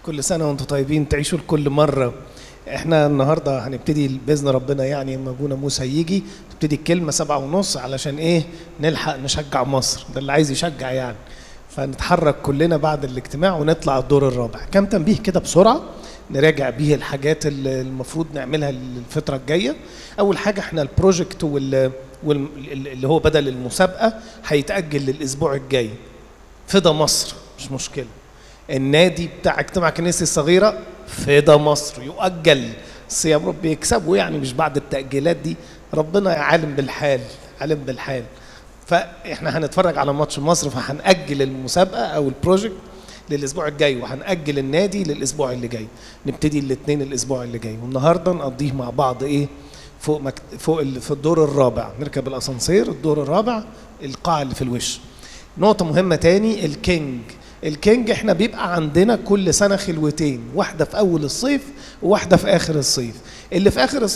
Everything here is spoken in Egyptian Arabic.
كل سنة وانتم طيبين تعيشوا لكل مرة احنا النهاردة هنبتدي بإذن ربنا يعني لما ابونا موسى يجي تبتدي الكلمة سبعة ونص علشان ايه نلحق نشجع مصر ده اللي عايز يشجع يعني فنتحرك كلنا بعد الاجتماع ونطلع الدور الرابع كم تنبيه كده بسرعة نراجع بيه الحاجات اللي المفروض نعملها الفترة الجاية أول حاجة احنا البروجكت وال وال- اللي هو بدل المسابقة هيتأجل للأسبوع الجاي فدا مصر مش مشكلة النادي بتاع اجتماع كنيسة الصغيرة فدا مصر يؤجل الصيام رب يكسبوا يعني مش بعد التأجيلات دي ربنا عالم بالحال عالم بالحال فاحنا هنتفرج على ماتش مصر فهنأجل المسابقة أو البروجكت للأسبوع الجاي وهنأجل النادي للأسبوع اللي جاي نبتدي الاثنين الأسبوع اللي جاي والنهاردة نقضيه مع بعض إيه فوق مكت... فوق ال... في الدور الرابع نركب الأسانسير الدور الرابع القاعة اللي في الوش نقطة مهمة تاني الكينج الكينج احنا بيبقى عندنا كل سنة خلوتين واحدة في أول الصيف وواحدة في آخر الصيف اللي في آخر الصيف